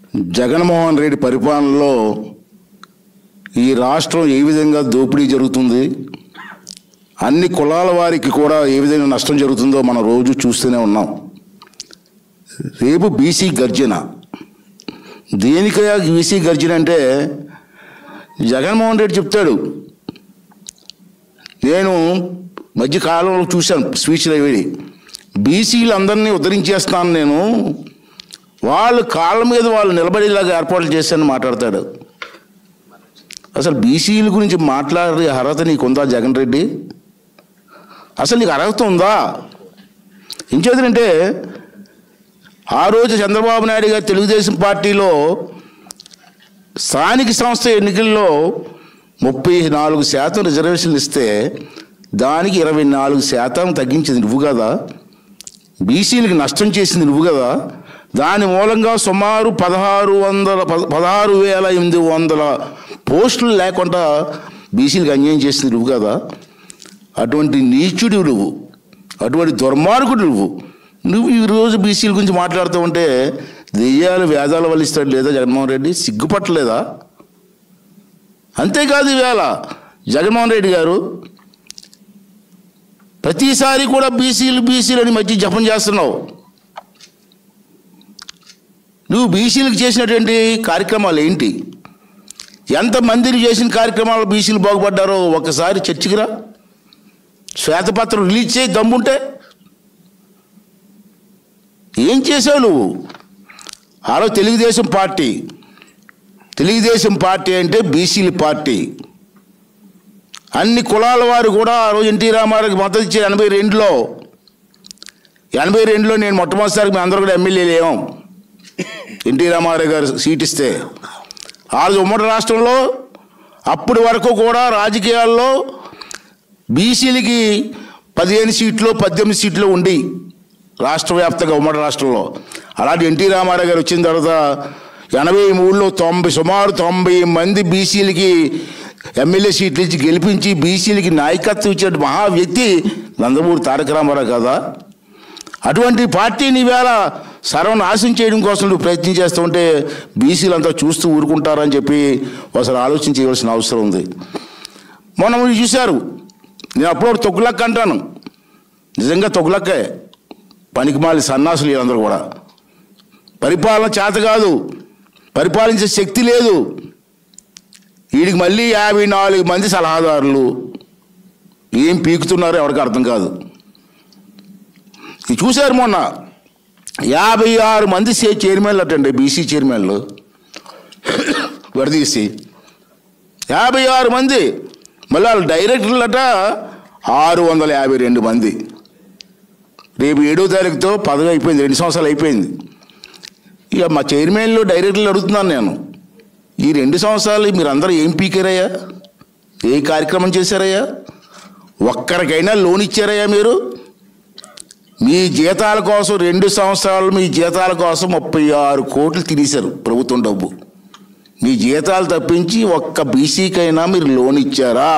జగన్మోహన్ రెడ్డి పరిపాలనలో ఈ రాష్ట్రం ఏ విధంగా దోపిడీ జరుగుతుంది అన్ని కులాల వారికి కూడా ఏ విధంగా నష్టం జరుగుతుందో మనం రోజు చూస్తూనే ఉన్నాం రేపు బీసీ గర్జన దేనికయ్యా బీసీ గర్జన అంటే జగన్మోహన్ రెడ్డి చెప్తాడు నేను మధ్య కాలంలో చూశాను స్పీచ్లు అవి బీసీలు అందరినీ ఉద్ధరించేస్తాను నేను వాళ్ళు కాళ్ళ మీద వాళ్ళు నిలబడేలాగా ఏర్పాట్లు చేశాను మాట్లాడతాడు అసలు బీసీల గురించి మాట్లాడే అర్హత నీకుందా జగన్ రెడ్డి అసలు నీకు అర్హత ఉందా ఏం చేద్దంటే ఆ రోజు చంద్రబాబు నాయుడు గారు తెలుగుదేశం పార్టీలో స్థానిక సంస్థ ఎన్నికల్లో ముప్పై నాలుగు శాతం రిజర్వేషన్లు ఇస్తే దానికి ఇరవై నాలుగు శాతం తగ్గించింది నువ్వు కదా బీసీలకు నష్టం చేసింది నువ్వు కదా దాని మూలంగా సుమారు పదహారు వందల పద- పదహారు వేల ఎనిమిది వందల పోస్టులు లేకుండా బీసీలకు అన్యాయం చేసింది నువ్వు కదా అటువంటి నీచుడు నువ్వు అటువంటి దుర్మార్గుడు నువ్వు నువ్వు ఈరోజు బీసీల గురించి మాట్లాడుతూ ఉంటే దెయ్యాలు వేదాలు వల్లిస్తాడు లేదా జగన్మోహన్ రెడ్డి సిగ్గుపట్టలేదా అంతేకాదు ఈవేళ జగన్మోహన్ రెడ్డి గారు ప్రతిసారి కూడా బీసీలు బీసీలు అని మధ్య జపం చేస్తున్నావు నువ్వు బీసీలకు చేసినటువంటి కార్యక్రమాలు ఏంటి ఎంతమందిని చేసిన కార్యక్రమాలు బీసీలు బాగుపడ్డారో ఒకసారి చర్చకి రా శ్వేతపత్రం రిలీజ్ చేయి దమ్ముంటే ఏం చేసావు నువ్వు ఆ రోజు తెలుగుదేశం పార్టీ తెలుగుదేశం పార్టీ అంటే బీసీల పార్టీ అన్ని కులాల వారు కూడా ఆ రోజు ఎన్టీ రామారావుకి మద్దతు ఇచ్చారు ఎనభై రెండులో ఎనభై రెండులో నేను మొట్టమొదటిసారి మీ అందరూ కూడా ఎమ్మెల్యేలు ఏమో ఎన్టీ రామారావు గారు సీట్ ఇస్తే ఆ రోజు ఉమ్మడి రాష్ట్రంలో అప్పటి వరకు కూడా రాజకీయాల్లో బీసీలకి పదిహేను సీట్లు పద్దెనిమిది సీట్లు ఉండి రాష్ట్ర వ్యాప్తంగా ఉమ్మడి రాష్ట్రంలో అలాంటి ఎన్టీ రామారావు గారు వచ్చిన తర్వాత ఎనభై మూడులో తొంభై సుమారు తొంభై మంది బీసీలకి ఎమ్మెల్యే సీట్లు ఇచ్చి గెలిపించి బీసీలకి నాయకత్వం ఇచ్చిన మహా వ్యక్తి నందమూరి తారక రామారావు కదా అటువంటి పార్టీని ఈవేళ సర్వనాశనం చేయడం కోసం నువ్వు ప్రయత్నం చేస్తూ ఉంటే బీసీలు అంతా చూస్తూ ఊరుకుంటారని చెప్పి ఒకసారి ఆలోచన చేయవలసిన అవసరం ఉంది మొన్న మీరు చూశారు నేను అప్పుడు తొగ్గులక్క అంటాను నిజంగా తొగ్గులక్కే పనికిమాలి సన్నాసులు వీళ్ళందరూ కూడా పరిపాలన చేత కాదు పరిపాలించే శక్తి లేదు వీడికి మళ్ళీ యాభై నాలుగు మంది సలహాదారులు ఏం పీకుతున్నారో ఎవరికి అర్థం కాదు ఇది చూశారు మొన్న యాభై ఆరు మంది సే చైర్మన్లు అటండి బీసీ చైర్మన్లు విడదీసి యాభై ఆరు మంది మళ్ళీ వాళ్ళు డైరెక్టర్లు అట ఆరు వందల యాభై రెండు మంది రేపు ఏడో తారీఖుతో పదవి అయిపోయింది రెండు సంవత్సరాలు అయిపోయింది ఇక మా చైర్మన్లు డైరెక్టర్లు అడుగుతున్నాను నేను ఈ రెండు సంవత్సరాలు మీరు అందరూ ఏం పీకారయ్యా ఏ కార్యక్రమం చేశారయ్యా ఒక్కరికైనా లోన్ ఇచ్చారయ్యా మీరు మీ జీతాల కోసం రెండు సంవత్సరాలు మీ జీతాల కోసం ముప్పై ఆరు కోట్లు తినేశారు ప్రభుత్వం డబ్బు మీ జీతాలు తప్పించి ఒక్క బీసీకైనా మీరు లోన్ ఇచ్చారా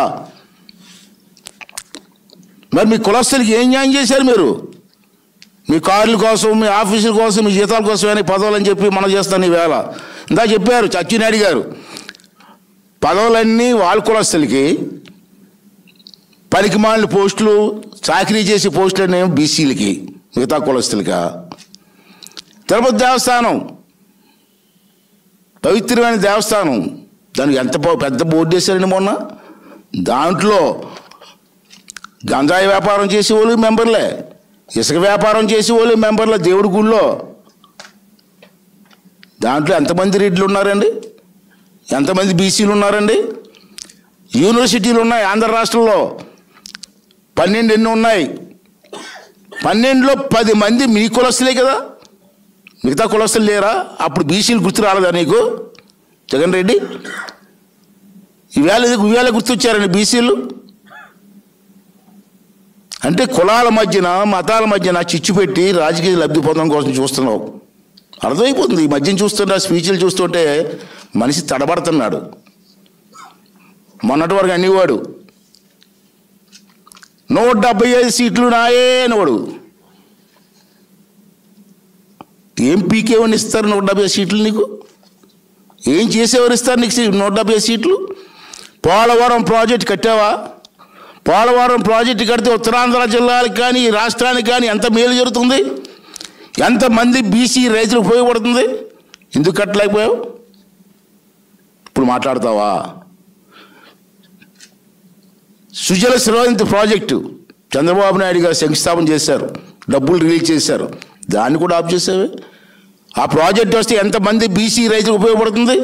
మరి మీ కులస్తులకి ఏం న్యాయం చేశారు మీరు మీ కార్ల కోసం మీ ఆఫీసుల కోసం మీ జీతాల కోసమైనా పదవులు అని చెప్పి మనం చేస్తాను ఈవేళ ఇందా చెప్పారు చచ్చినాయుడు గారు పదవులన్నీ వాళ్ళ కులస్తులకి పనికిమాలిన పోస్టులు చాకరీ చేసే పోస్టులు అనేవి బీసీలకి మిగతా కులస్తులకా తిరుపతి దేవస్థానం పవిత్రమైన దేవస్థానం దానికి ఎంత పో- పెద్ద బోర్డు వేశారండి మొన్న దాంట్లో గంజాయి వ్యాపారం చేసే వాళ్ళు మెంబర్లే ఇసుక వ్యాపారం చేసే వాళ్ళు మెంబర్లే దేవుడి గుళ్ళో దాంట్లో ఎంతమంది రెడ్లు ఉన్నారండి ఎంతమంది బీసీలు ఉన్నారండి యూనివర్సిటీలు ఉన్నాయి ఆంధ్ర రాష్ట్రంలో పన్నెండు ఎన్ని ఉన్నాయి పన్నెండులో పది మంది మీ కులస్తులే కదా మిగతా కులస్తులు లేరా అప్పుడు బీసీలు గుర్తు రాలేదా నీకు జగన్ రెడ్డి ఈవేళ ఈవేళ గుర్తొచ్చారండి బీసీలు అంటే కులాల మధ్యన మతాల మధ్యన చిచ్చు పెట్టి రాజకీయ లబ్ధి పొందడం కోసం చూస్తున్నావు అర్థమైపోతుంది ఈ మధ్యన చూస్తుంటే ఆ స్పీచ్లు చూస్తుంటే మనిషి తడబడుతున్నాడు మొన్నటి వరకు అనేవాడు నూట డెబ్బై ఐదు సీట్లు నాయే అనేవాడు ఏం పీకేవని ఇస్తారు నూట డెబ్బై ఐదు సీట్లు నీకు ఏం చేసేవారు ఇస్తారు నీకు సీ- నూట డెబ్బై సీట్లు పోలవరం ప్రాజెక్ట్ కట్టావా పోలవరం ప్రాజెక్టు కడితే ఉత్తరాంధ్ర జిల్లాలకు కానీ ఈ రాష్ట్రానికి కానీ ఎంత మేలు జరుగుతుంది ఎంతమంది బీసీ రైతులకు ఉపయోగపడుతుంది ఎందుకు కట్టలేకపోయావు ఇప్పుడు మాట్లాడతావా సుజల స్రవంతి ప్రాజెక్టు చంద్రబాబు నాయుడు గారు శంకుస్థాపన చేశారు డబ్బులు రిలీజ్ చేశారు దాన్ని కూడా ఆఫ్ చేసావే ఆ ప్రాజెక్ట్ వస్తే ఎంతమంది బీసీ రైతులకు ఉపయోగపడుతుంది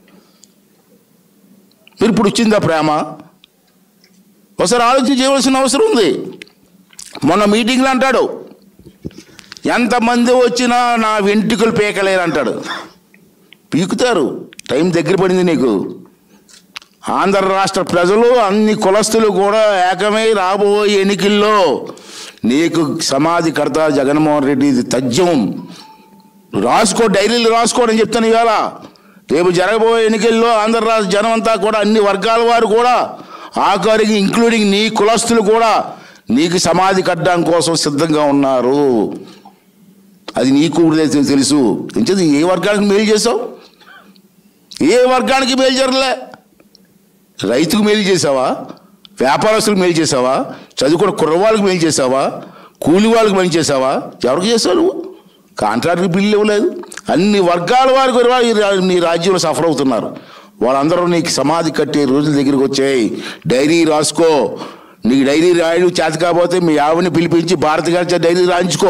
మీరు ఇప్పుడు వచ్చిందా ప్రేమ ఒకసారి ఆలోచన చేయవలసిన అవసరం ఉంది మొన్న మీటింగ్లో అంటాడు ఎంతమంది వచ్చినా నా వెంట్రుకలు పీకలేరు అంటాడు పీకుతారు టైం దగ్గర పడింది నీకు ఆంధ్ర రాష్ట్ర ప్రజలు అన్ని కులస్తులు కూడా ఏకమై రాబోయే ఎన్నికల్లో నీకు సమాధి కడతా జగన్మోహన్ రెడ్డి ఇది తథ్యం రాసుకో డైరీలు రాసుకోవడం చెప్తాను ఇవాళ రేపు జరగబోయే ఎన్నికల్లో ఆంధ్ర రాష్ట్ర జనం అంతా కూడా అన్ని వర్గాల వారు కూడా ఆఖరికి ఇంక్లూడింగ్ నీ కులస్తులు కూడా నీకు సమాధి కట్టడం కోసం సిద్ధంగా ఉన్నారు అది నీకు కూడా తె- తెలుసు ఎంచేది ఏ వర్గానికి మేలు చేసావు ఏ వర్గానికి మేలు జరగలే రైతుకు మేలు చేసావా వ్యాపారస్తులకు మేలు చేసావా చదువుకున్న కుర్రవాళ్ళకి మేలు చేసావా కూలి వాళ్ళకి మేలు చేసావా ఎవరికి చేసావు నువ్వు కాంట్రాక్ట్కి బిల్లు ఇవ్వలేదు అన్ని వర్గాల వారికి కూడా ఈ రా- నీ రాజ్యంలో సఫర్ అవుతున్నారు వాళ్ళందరూ నీకు సమాధి కట్టే రోజుల దగ్గరికి వచ్చాయి డైరీ రాసుకో నీకు డైరీ రాయడం చేత కాకపోతే మీ ఆవిడని పిలిపించి భారత గారి డైరీ రాయించుకో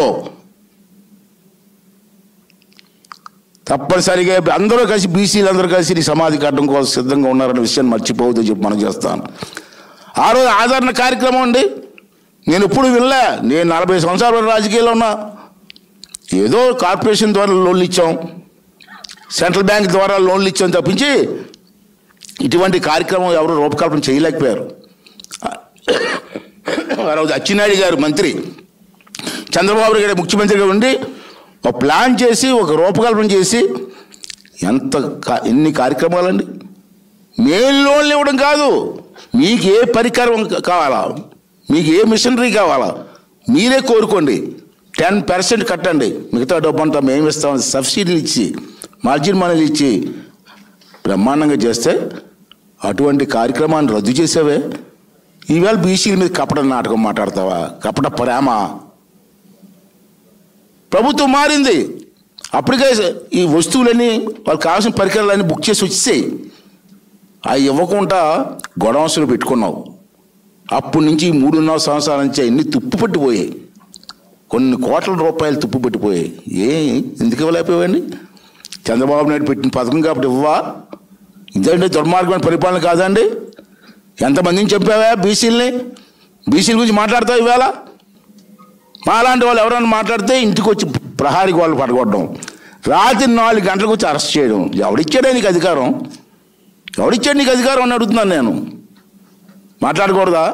తప్పనిసరిగా అందరూ కలిసి బీసీలు అందరూ కలిసి నీ సమాధి కట్టడం కోసం సిద్ధంగా ఉన్నారనే విషయాన్ని మర్చిపోవద్దు చెప్పి మనం చేస్తాను ఆ రోజు ఆదరణ కార్యక్రమం అండి నేను ఎప్పుడు వినలే నేను నలభై సంవత్సరాల రాజకీయాల్లో ఉన్నా ఏదో కార్పొరేషన్ ద్వారా లోన్లు ఇచ్చాం సెంట్రల్ బ్యాంక్ ద్వారా లోన్లు ఇచ్చాం తప్పించి ఇటువంటి కార్యక్రమం ఎవరు రూపకల్పన చేయలేకపోయారు ఆ రోజు అచ్చెన్నాయుడు గారు మంత్రి చంద్రబాబు గారు ముఖ్యమంత్రిగా ఉండి ఒక ప్లాన్ చేసి ఒక రూపకల్పన చేసి ఎంత కా- ఎన్ని కార్యక్రమాలండి మేలు లోన్లు ఇవ్వడం కాదు మీకు ఏ పరికరం కా- కావాలా మీకు ఏ మిషనరీ కావాలా మీరే కోరుకోండి టెన్ పర్సెంట్ కట్టండి మిగతా డబ్బు అంతా మేము ఇస్తాం సబ్సిడీలు ఇచ్చి మార్జిన్ మనీలు ఇచ్చి బ్రహ్మాండంగా చేస్తే అటువంటి కార్యక్రమాన్ని రద్దు చేసావే ఈవేళ బీసీల మీద కపట నాటకం మాట్లాడతావా కపట ప్రేమ ప్రభుత్వం మారింది అప్పటికే ఈ వస్తువులన్నీ వాళ్ళకి కావాల్సిన పరికరాలన్నీ బుక్ చేసి వచ్చేసాయి అవి ఇవ్వకుండా గొడవసలు పెట్టుకున్నావు అప్పటి నుంచి ఈ మూడున్నర సంవత్సరాల నుంచి అన్ని తుప్పు పట్టిపోయాయి కొన్ని కోట్ల రూపాయలు తుప్పు పట్టిపోయాయి ఏ ఎందుకు ఇవ్వలేకపోయావండి చంద్రబాబు నాయుడు పెట్టిన పథకం కాబట్టి ఇవ్వవా ఇదంటే దుర్మార్గమైన పరిపాలన కాదండి ఎంతమందిని చెప్పావా బీసీలని బీసీల గురించి మాట్లాడతావు ఈవేళ మా లాంటి వాళ్ళు ఎవరైనా మాట్లాడితే ఇంటికి వచ్చి ప్రహారికి వాళ్ళు పడగొట్టడం రాత్రి నాలుగు గంటలకు వచ్చి అరెస్ట్ చేయడం ఎవడిచ్చాడే నీకు అధికారం ఎవడిచ్చాడు నీకు అధికారం అని అడుగుతున్నాను నేను మాట్లాడకూడదా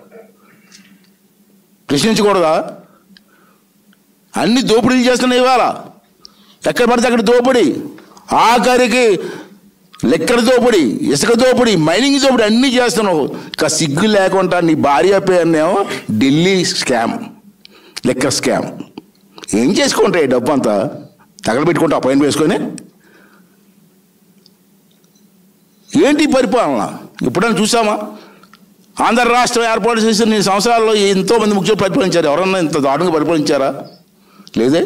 ప్రశ్నించకూడదా అన్ని దోపిడీలు చేస్తున్నాయి ఇవాళ ఎక్కడ పడితే అక్కడ దోపిడీ ఆఖరికి లెక్కల దోపిడీ ఇసుక దోపిడీ మైనింగ్ దోపిడీ అన్నీ చేస్తున్నావు ఇంకా సిగ్గు లేకుండా నీ భార్య పేరునేమో ఢిల్లీ స్కామ్ లెక్కర్ స్కామ్ ఏం చేసుకుంటాయి డబ్బు అంతా తగలబెట్టుకుంటా పైన వేసుకొని ఏంటి ఈ పరిపాలన ఎప్పుడైనా చూసామా ఆంధ్ర రాష్ట్రం ఏర్పాటు చేసిన ఈ సంవత్సరాల్లో ఎంతో మంది ముఖ్యులు పరిపాలించారు ఎవరన్నా ఇంత దారుణంగా పరిపాలించారా లేదే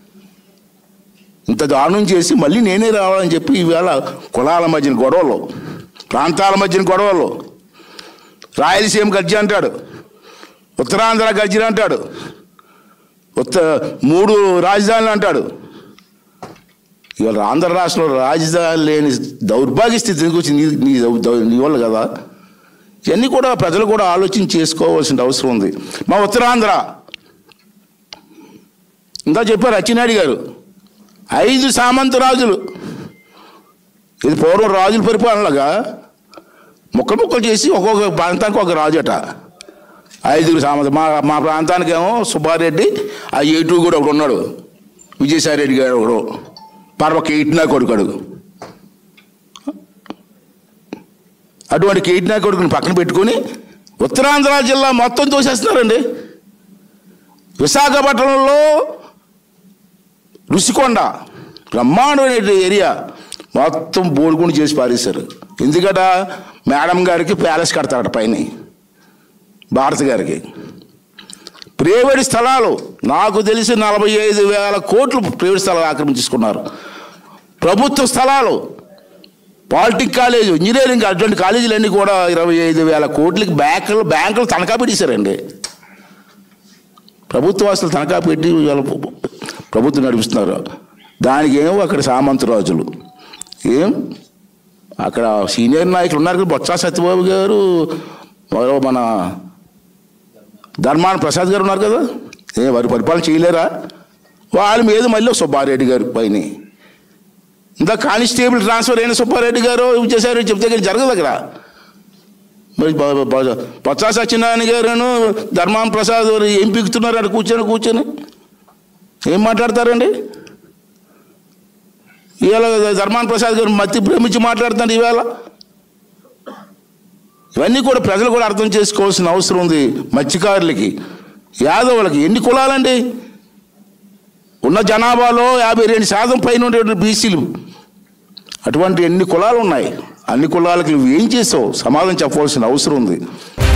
ఇంత దారుణం చేసి మళ్ళీ నేనే రావాలని చెప్పి ఈవేళ కులాల మధ్యన గొడవలు ప్రాంతాల మధ్యన గొడవలు రాయలసీమ గర్జి అంటాడు ఉత్తరాంధ్ర గర్జి అంటాడు ఉత్త మూడు రాజధానులు అంటాడు ఇవాళ ఆంధ్ర రాష్ట్రంలో రాజధాని లేని దౌర్భాగ్య స్థితికి వచ్చి నీ నీ దౌ- దౌ- నీ వల్ల కదా ఇవన్నీ కూడా ప్రజలు కూడా ఆలోచన చేసుకోవాల్సిన అవసరం ఉంది మా ఉత్తరాంధ్ర ఇందా చెప్పారు అచ్చినాయుడు గారు ఐదు సామంత రాజులు ఇది పూర్వం రాజుల పరిపాలనగా ముక్కలు ముక్కలు చేసి ఒక్కొక్క ప్రాంతానికి ఒక రాజట ఐదుగురు సామంత మా మా ప్రాంతానికేమో సుబ్బారెడ్డి ఆ ఏటు కూడా ఒకడు ఉన్నాడు విజయసాయి రెడ్డి గారు ఒకడు పర్వ కేట్నా కొడుకడు అటువంటి కేట్నా కొడుకుని పక్కన పెట్టుకొని ఉత్తరాంధ్ర జిల్లా మొత్తం తోసేస్తున్నారండి విశాఖపట్నంలో రుషికొండ బ్రహ్మాండమైన ఏరియా మొత్తం బోడుగుండి చేసి పారేశారు ఎందుకట మేడం గారికి ప్యాలెస్ కడతాడట పైన భారతి గారికి ప్రైవేట్ స్థలాలు నాకు తెలిసి నలభై ఐదు వేల కోట్లు ప్రైవేట్ స్థలాలు ఆక్రమించుకున్నారు ప్రభుత్వ స్థలాలు పాలిటిక్ కాలేజ్ ఇంజనీరింగ్ అటువంటి కాలేజీలన్నీ కూడా ఇరవై ఐదు వేల కోట్లకి బ్యాంకులు బ్యాంకులు తనఖా పెట్టేశారండి ప్రభుత్వ ఆస్తులు తనఖా పెట్టి ఇవాళ ప్రభుత్వం నడిపిస్తున్నారు దానికి ఏమో అక్కడ సామంతరాజులు ఏం అక్కడ సీనియర్ నాయకులు ఉన్నారు కదా బొత్స సత్యబాబు గారు మరో మన ధర్మాన ప్రసాద్ గారు ఉన్నారు కదా ఏ వారి పరిపాలన చేయలేరా వాళ్ళ మీద మళ్ళీ సుబ్బారెడ్డి గారు పైన ఇంకా కానిస్టేబుల్ ట్రాన్స్ఫర్ అయిన సుబ్బారెడ్డి గారు ఇవి చేశారు చెప్తే కానీ జరగదు అక్కడ మరి బ- బ- బ- బొత్స సత్యనారాయణ గారును ధర్మాన ప్రసాద్ గారు ఏం పీకుతున్నారు అక్కడ కూర్చొని కూర్చొని ఏం మాట్లాడతారండి ఇవాళ ధర్మాన ప్రసాద్ గారు మత్తి ప్రేమించి మాట్లాడుతున్నారు ఇవాళ ఇవన్నీ కూడా ప్రజలు కూడా అర్థం చేసుకోవాల్సిన అవసరం ఉంది మత్స్యకారులకి యాదవులకి ఎన్ని కులాలండి ఉన్న జనాభాలో యాభై రెండు శాతం పైన ఉండేటువంటి బీసీలు అటువంటి ఎన్ని కులాలు ఉన్నాయి అన్ని కులాలకి నువ్వు ఏం చేసావు సమాధానం చెప్పవలసిన అవసరం ఉంది